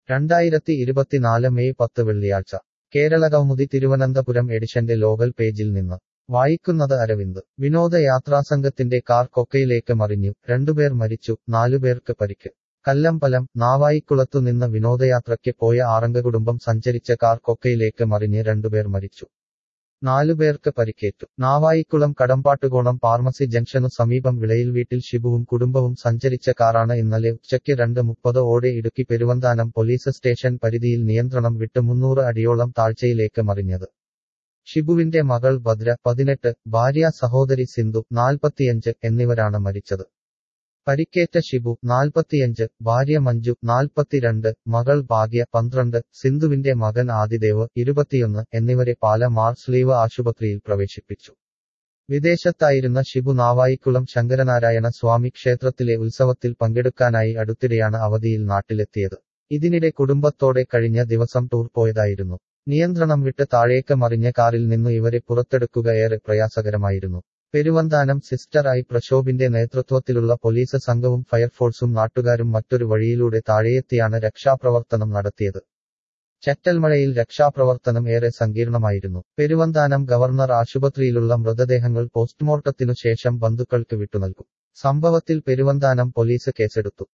രണ്ടായിരത്തി ഇരുപത്തിനാല് മെയ് പത്ത് വെള്ളിയാഴ്ച കേരള കൗമുദി തിരുവനന്തപുരം എഡിഷന്റെ ലോകൽ പേജിൽ നിന്ന് വായിക്കുന്നത് അരവിന്ദ് വിനോദയാത്രാസംഘത്തിന്റെ കാർ കൊക്കയിലേക്ക് മറിഞ്ഞു രണ്ടുപേർ മരിച്ചു നാലുപേർക്ക് പരിക്ക് കല്ലമ്പലം നാവായിക്കുളത്തു നിന്ന് വിനോദയാത്രയ്ക്ക് പോയ ആറംഗ കുടുംബം സഞ്ചരിച്ച കാർ കൊക്കയിലേക്ക് മറിഞ്ഞ് രണ്ടുപേർ മരിച്ചു നാലുപേർക്ക് പരിക്കേറ്റു നാവായിക്കുളം കടമ്പാട്ടുകോണം ഫാർമസി ജംഗ്ഷനു സമീപം വിളയിൽ വീട്ടിൽ ഷിബുവും കുടുംബവും സഞ്ചരിച്ച കാറാണ് ഇന്നലെ ഉച്ചയ്ക്ക് രണ്ട് മുപ്പത് ഓടെ ഇടുക്കി പെരുവന്താനം പോലീസ് സ്റ്റേഷൻ പരിധിയിൽ നിയന്ത്രണം വിട്ട് മുന്നൂറ് അടിയോളം താഴ്ചയിലേക്ക് മറിഞ്ഞത് ഷിബുവിന്റെ മകൾ ഭദ്ര പതിനെട്ട് ഭാര്യ സഹോദരി സിന്ധു നാൽപ്പത്തിയഞ്ച് എന്നിവരാണ് മരിച്ചത് പരിക്കേറ്റ ഷിബു നാൽപ്പത്തിയഞ്ച് ഭാര്യ മഞ്ജു നാൽപ്പത്തിരണ്ട് മകൾ ഭാഗ്യ പന്ത്രണ്ട് സിന്ധുവിന്റെ മകൻ ആദിദേവ് ഇരുപത്തിയൊന്ന് എന്നിവരെ പാല മാർസ്ലീവ് ആശുപത്രിയിൽ പ്രവേശിപ്പിച്ചു വിദേശത്തായിരുന്ന ഷിബു നാവായിക്കുളം ശങ്കരനാരായണ സ്വാമി ക്ഷേത്രത്തിലെ ഉത്സവത്തിൽ പങ്കെടുക്കാനായി അടുത്തിടെയാണ് അവധിയിൽ നാട്ടിലെത്തിയത് ഇതിനിടെ കുടുംബത്തോടെ കഴിഞ്ഞ ദിവസം ടൂർ പോയതായിരുന്നു നിയന്ത്രണം വിട്ട് താഴേക്ക് മറിഞ്ഞ കാറിൽ നിന്നു ഇവരെ പുറത്തെടുക്കുക ഏറെ പ്രയാസകരമായിരുന്നു പെരുവന്താനം സിസ്റ്റർ ഐ പ്രശോഭിന്റെ നേതൃത്വത്തിലുള്ള പോലീസ് സംഘവും ഫയർഫോഴ്സും നാട്ടുകാരും മറ്റൊരു വഴിയിലൂടെ താഴെയെത്തിയാണ് രക്ഷാപ്രവർത്തനം നടത്തിയത് ചറ്റൽമഴയിൽ രക്ഷാപ്രവർത്തനം ഏറെ സങ്കീർണമായിരുന്നു പെരുവന്താനം ഗവർണർ ആശുപത്രിയിലുള്ള മൃതദേഹങ്ങൾ പോസ്റ്റ്മോർട്ടത്തിനു ശേഷം ബന്ധുക്കൾക്ക് വിട്ടുനൽകും സംഭവത്തിൽ പെരുവന്താനം പോലീസ് കേസെടുത്തു